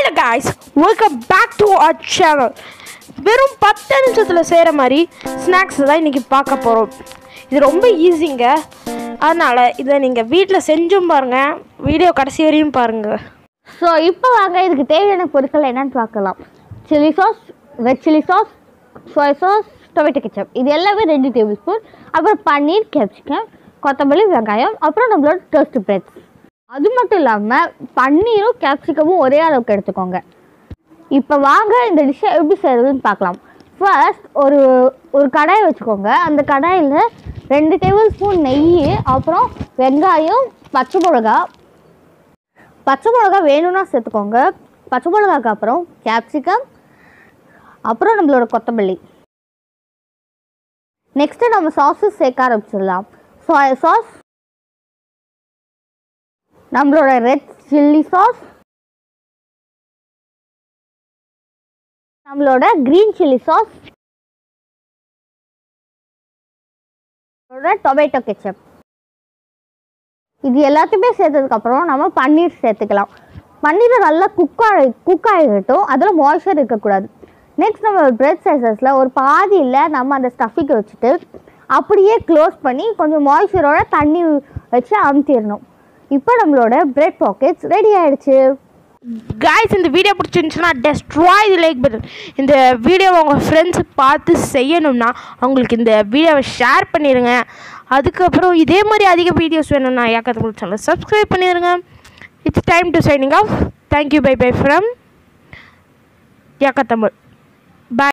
hello guys welcome back to our channel வெறும் பத்து நிமிஷத்தில் செய்கிற மாதிரி ஸ்நாக்ஸ் தான் இன்றைக்கி பார்க்க போகிறோம் இது ரொம்ப ஈஸிங்க அதனால் இதை நீங்கள் வீட்டில் செஞ்சும் பாருங்கள் வீடியோ கடைசி வரையும் பாருங்கள் ஸோ இப்போ வாங்க இதுக்கு தேவையான பொருட்கள் என்னன்னு பார்க்கலாம் chilli sauce red chilli sauce soya sauce tomato ketchup இது எல்லாமே ரெண்டு டேபிள் ஸ்பூன் அப்புறம் பன்னீர் கேப்சிகம் கொத்தமல்லி வெங்காயம் அப்புறம் நம்மளோட டோஸ்ட் பிரெட்ஸ் அது மட்டும் இல்லாமல் பன்னீரும் கேப்சிகமும் ஒரே அளவுக்கு எடுத்துக்கோங்க இப்போ வாங்க இந்த டிஷ்ஷை எப்படி செய்கிறதுன்னு பார்க்கலாம் ஃபர்ஸ்ட் ஒரு ஒரு கடாய் வச்சுக்கோங்க அந்த கடாயில் ரெண்டு டேபிள் ஸ்பூன் நெய் அப்புறம் வெங்காயம் பச்சை மிளகா பச்சை மிளகா வேணும்னா சேர்த்துக்கோங்க பச்சை மிளகாக்கு அப்புறம் கேப்சிகம் அப்புறம் நம்மளோட கொத்தமல்லி நெக்ஸ்ட்டு நம்ம சாஸஸ் சேர்க்க ஆரம்பிச்சிடலாம் சோயா சாஸ் நம்மளோட ரெட் சில்லி சாஸ் நம்மளோட green chilli sauce tomato ketchup இது எல்லாத்தையுமே சேர்த்ததுக்கப்புறம் நம்ம பன்னீர் சேர்த்துக்கலாம் பன்னீரை நல்லா குக் ஆகி குக் ஆகிடட்டும் அதில் மாய்ஸ்சர் இருக்கக்கூடாது நெக்ஸ்ட் நம்ம பிரெட் சைஸஸில் ஒரு பாதியில் நம்ம அந்த ஸ்டஃபிக்கு வச்சுட்டு அப்படியே க்ளோஸ் பண்ணி கொஞ்சம் மாய்ஸ்சரோட தண்ணி வச்சு அமுத்திடணும் இப்போ நம்மளோட பிரெட் பாக்கெட்ஸ் ரெடி ஆயிடுச்சு காய்ஸ் இந்த வீடியோ பிடிச்சிருந்துச்சுன்னா டெஸ்ட்ராய் தி லைக் பட்டன் இந்த வீடியோவை உங்கள் ஃப்ரெண்ட்ஸுக்கு பார்த்து செய்யணும்னா அவங்களுக்கு இந்த வீடியோவை ஷேர் பண்ணிடுங்க அதுக்கப்புறம் இதே மாதிரி அதிக வீடியோஸ் வேணும்னா யாக்கா தமிழ் சேனல் சப்ஸ்கிரைப் பண்ணிடுங்க it's time to signing off thank you bye bye from Yakka Tamil